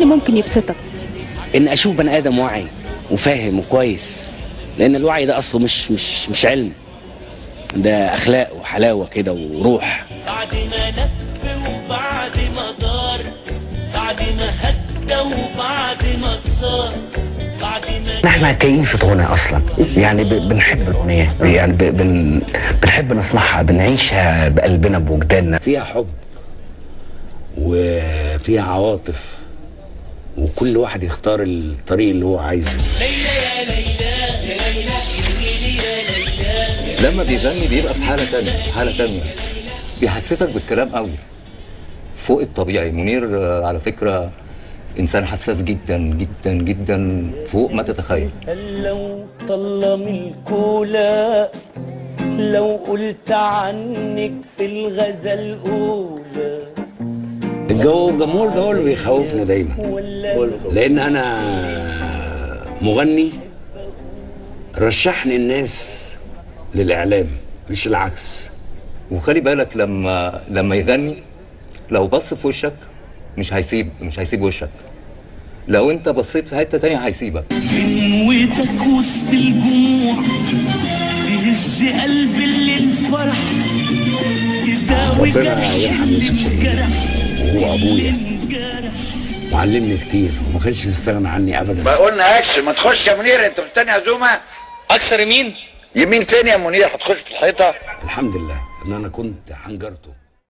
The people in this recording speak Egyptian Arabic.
اللي ممكن يبسطك ان اشوف بني ادم واعي وفاهم وكويس لان الوعي ده اصله مش مش مش علم ده اخلاق وحلاوه كده وروح بعد ما لف وبعد ما دار بعد ما هدى وبعد ما صار بعد ما احنا كيين غنى اصلا يعني ب- بنحب الاغنيه يعني ب- بن بنحب نصنعها بنعيشها بقلبنا بوجداننا فيها حب وفيها عواطف وكل واحد يختار الطريق اللي هو عايزه لما بيغني بيبقى في حالة تانية حالة تانية بيحسسك بالكلام قوي فوق الطبيعي منير آه، على فكرة إنسان حساس جدا جدا جدا فوق ما تتخيل لو طلم الكولا لو قلت عنك في الغزل أولى الجو الجمهور ده هو اللي بيخوفني دايما ولا لان انا مغني رشحني الناس للاعلام مش العكس وخلي بالك لما لما يغني لو بص في وشك مش هيسيب مش هيسيب وشك لو انت بصيت في حتة تانية هيسيبك قنوتك وسط الجموع تهز قلب اللي الفرح تداوي ربنا جرح يرحم يوسف شاهين الجرح وهو ابويا الجرح وعلمني كتير وما كانش يستغنى عني ابدا ما قلنا اكشن ما تخش يا منير انت قلت تاني عزومه اكثر يمين يمين فين يا منير هتخش في الحيطه الحمد لله ان انا كنت حنجرته